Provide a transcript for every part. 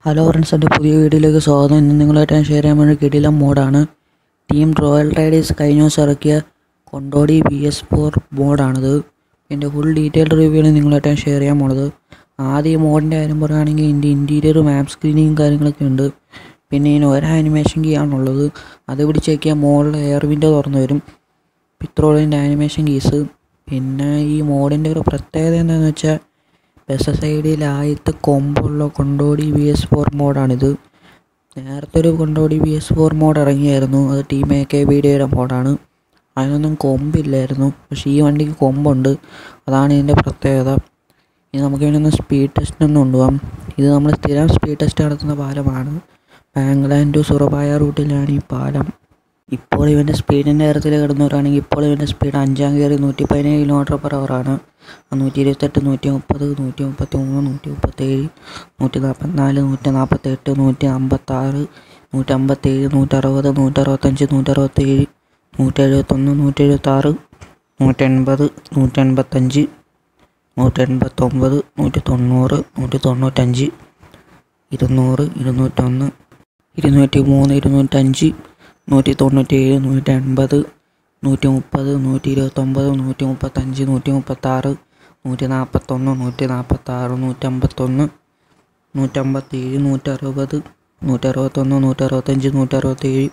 hello friends എൻ്റെ പുതിയ വീഡിയോയിലേക്ക് സ്വാഗതം ഇന്ന് നിങ്ങളായിട്ട് ഞാൻ ഷെയർ ചെയ്യാൻ വേണ്ടി കിടിലം മോഡാണ് ടീം റോയൽ റൈഡേഴ്സ് കഴിഞ്ഞ ദിവസം ഇറക്കിയ കൊണ്ടോടി ബി എസ് ഫോർ മോഡാണിത് എൻ്റെ ഫുൾ ഡീറ്റെയിൽഡ് റിവ്യൂ ആണ് നിങ്ങളായിട്ട് ഞാൻ ഷെയർ ചെയ്യാൻ പോണത് ആദ്യം ഈ മോഡിൻ്റെ കാര്യം പറയുകയാണെങ്കിൽ ഇതിൻ്റെ ഇൻറ്റീരിയർ മാപ്പ് സ്ക്രീനിങ് കാര്യങ്ങളൊക്കെ ഉണ്ട് പിന്നെ ഇതിന് ഒരു ആനിമേഷൻ കീ ആണുള്ളത് അത് പിടിച്ച് വയ്ക്കിയാൽ മുകളിൽ എയർ വിൻഡോ തുറന്നു വരും പിത്രോളിൻ്റെ ആനിമേഷൻ കീസ് പിന്നെ ഈ മോഡിൻ്റെ ഒരു പ്രത്യേകത എന്താണെന്ന് വെച്ചാൽ ബെസ് സൈഡിൽ ആദ്യത്തെ കൊമ്പുള്ള കൊണ്ടോടി ബി എസ് ഫോർ മോഡാണിത് നേരത്തെ ഒരു Kondotty B S four mode ഇറങ്ങിയായിരുന്നു അത് ടീം എ കെ ബി ഡിയുടെ മോഡാണ് അതിനൊന്നും കൊമ്പില്ലായിരുന്നു പക്ഷേ ഈ വണ്ടിക്ക് കൊമ്പുണ്ട് അതാണ് ഇതിൻ്റെ പ്രത്യേകത ഇനി നമുക്ക് ഇതിനൊന്ന് സ്പീഡ് ടെസ്റ്റിനൊന്ന് കൊണ്ടുപോകാം ഇത് നമ്മൾ സ്ഥിരം സ്പീഡ് ടെസ്റ്റ് നടത്തുന്ന പാലമാണ് ബാംഗ്ലാൻ ടു സുറബായ റൂട്ടിലാണ് ഈ പാലം ഇപ്പോൾ ഇവൻ്റെ സ്പീഡിൻ്റെ കാര്യത്തിൽ കിടന്നവരാണെങ്കിൽ ഇപ്പോൾ ഇവൻ്റെ സ്പീഡ് അഞ്ചാം കയറി നൂറ്റി പതിനേഴ് കിലോമീറ്റർ പെർ അവറാണ് നൂറ്റി ഇരുപത്തെട്ട് നൂറ്റി മുപ്പത് നൂറ്റി മുപ്പത്തി മൂന്ന് നൂറ്റി മുപ്പത്തേഴ് നൂറ്റി നാൽപ്പത്തിനാല് നൂറ്റി നാൽപ്പത്തെട്ട് നൂറ്റി അമ്പത്താറ് നൂറ്റി അമ്പത്തേഴ് നൂറ്ററുപത് നൂറ്ററുപത്തഞ്ച് നൂറ്ററുപത്തേഴ് നൂറ്റി എഴുപത്തൊന്ന് നൂറ്റി എഴുപത്താറ് നൂറ്റെൺപത് നൂറ്റെൺപത്തഞ്ച് നൂറ്റെൺപത്തൊമ്പത് നൂറ്റി തൊണ്ണൂറ് നൂറ്റി തൊണ്ണൂറ്റഞ്ച് ഇരുന്നൂറ് ഇരുന്നൂറ്റൊന്ന് ഇരുന്നൂറ്റി മൂന്ന് ഇരുന്നൂറ്റഞ്ച് നൂറ്റി തൊണ്ണൂറ്റേഴ് നൂറ്റി എൺപത് നൂറ്റി മുപ്പത് നൂറ്റി ഇരുപത്തൊമ്പത് നൂറ്റി മുപ്പത്തഞ്ച് നൂറ്റി മുപ്പത്താറ് നൂറ്റി നാൽപ്പത്തൊന്ന് നൂറ്റി നാൽപ്പത്താറ് നൂറ്റമ്പത്തൊന്ന് നൂറ്റമ്പത്തേഴ് നൂറ്ററുപത് നൂറ്ററുപത്തൊന്ന് നൂറ്ററുപത്തഞ്ച് നൂറ്ററുപത്തേഴ്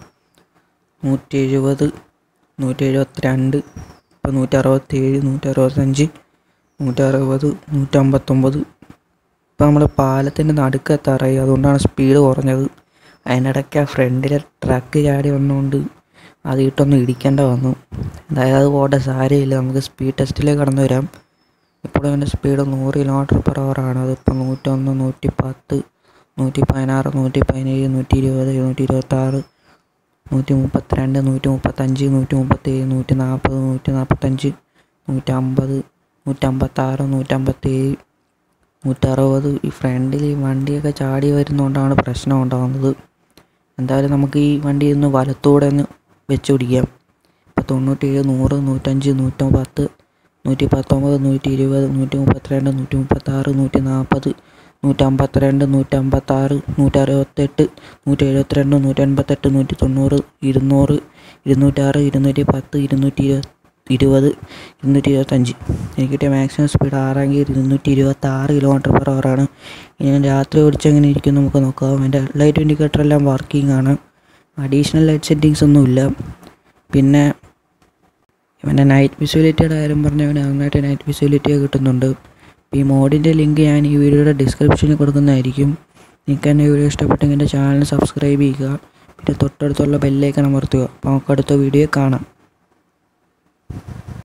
നൂറ്റി എഴുപത് നൂറ്റി എഴുപത്തിരണ്ട് ഇപ്പം നൂറ്ററുപത്തേഴ് നൂറ്ററുപത്തഞ്ച് നൂറ്ററുപത് നൂറ്റമ്പത്തൊമ്പത് ഇപ്പം നമ്മൾ പാലത്തിൻ്റെ നടുക്കെത്താറായി അതുകൊണ്ടാണ് സ്പീഡ് കുറഞ്ഞത് അതിനിടയ്ക്ക് ആ ഫ്രണ്ടിലെ ട്രക്ക് ചാടി വന്നുകൊണ്ട് അത് ഇട്ടൊന്ന് ഇടിക്കേണ്ട വന്നു അതായത് അത് പോട്ടെ സാരമില്ല നമുക്ക് സ്പീഡ് ടെസ്റ്റിലേക്ക് കടന്നു വരാം ഇപ്പോൾ എൻ്റെ സ്പീഡ് നൂറ് കിലോമീറ്റർ പെർ ആണ് അതിപ്പോൾ നൂറ്റൊന്ന് നൂറ്റി പത്ത് നൂറ്റി പതിനാറ് നൂറ്റി പതിനേഴ് നൂറ്റി ഇരുപത് നൂറ്റി ഇരുപത്താറ് നൂറ്റി മുപ്പത്തിരണ്ട് നൂറ്റി മുപ്പത്തഞ്ച് നൂറ്റി മുപ്പത്തേഴ് നൂറ്റി നാൽപ്പത് നൂറ്റി നാൽപ്പത്തഞ്ച് നൂറ്റമ്പത് നൂറ്റമ്പത്താറ് നൂറ്റമ്പത്തേഴ് നൂറ്ററുപത് ഈ ഫ്രണ്ടിൽ ഈ വണ്ടിയൊക്കെ ചാടി വരുന്നതുകൊണ്ടാണ് പ്രശ്നം ഉണ്ടാകുന്നത് എന്തായാലും നമുക്ക് ഈ വണ്ടി ഒന്ന് വലത്തൂടെ ഒന്ന് വെച്ച് പിടിക്കാം ഇപ്പോൾ തൊണ്ണൂറ്റേഴ് നൂറ് നൂറ്റഞ്ച് നൂറ്റമ്പത്ത് നൂറ്റി പത്തൊമ്പത് നൂറ്റി ഇരുപത് നൂറ്റി മുപ്പത്തിരണ്ട് നൂറ്റി മുപ്പത്താറ് നൂറ്റി നാൽപ്പത് നൂറ്റമ്പത്തിരണ്ട് നൂറ്റമ്പത്താറ് നൂറ്ററുപത്തെട്ട് നൂറ്റി എഴുപത്തിരണ്ട് നൂറ്റെൺപത്തെട്ട് നൂറ്റി തൊണ്ണൂറ് ഇരുന്നൂറ് ഇരുന്നൂറ്റാറ് ഇരുന്നൂറ്റി പത്ത് ഇരുന്നൂറ്റി ഇരുപത് ഇരുപത് ഇരുന്നൂറ്റി ഇരുപത്തഞ്ച് എനിക്ക് കിട്ടിയ മാക്സിമം സ്പീഡ് ആറാങ്കിൽ ഇരുന്നൂറ്റി ഇരുപത്താറ് കിലോമീറ്റർ പെർ ആണ് ഇനി ഞാൻ രാത്രി ഓടിച്ചെങ്ങനെ ഇരിക്കും നമുക്ക് നോക്കാം എൻ്റെ ലൈറ്റ് ഇൻഡിക്കേറ്റർ എല്ലാം വർക്കിംഗ് ആണ് അഡീഷണൽ ലൈറ്റ് സെറ്റിങ്സ് ഒന്നുമില്ല പിന്നെ ഇവൻ്റെ നൈറ്റ് വിസ്വലിറ്റിയുടെ കാര്യം പറഞ്ഞാൽ അവന് നന്നായിട്ട് നൈറ്റ് വിസ്വലിറ്റി കിട്ടുന്നുണ്ട് ഈ മോഡിൻ്റെ ലിങ്ക് ഞാൻ ഈ വീഡിയോയുടെ ഡിസ്ക്രിപ്ഷനിൽ കൊടുക്കുന്നതായിരിക്കും നിങ്ങൾക്ക് എൻ്റെ വീഡിയോ ഇഷ്ടപ്പെട്ടെങ്കിൽ എൻ്റെ ചാനൽ സബ്സ്ക്രൈബ് ചെയ്യുക പിന്നെ തൊട്ടടുത്തുള്ള ബെല്ലേക്ക് അമർത്തുക അപ്പോൾ നമുക്ക് അടുത്ത വീഡിയോ കാണാം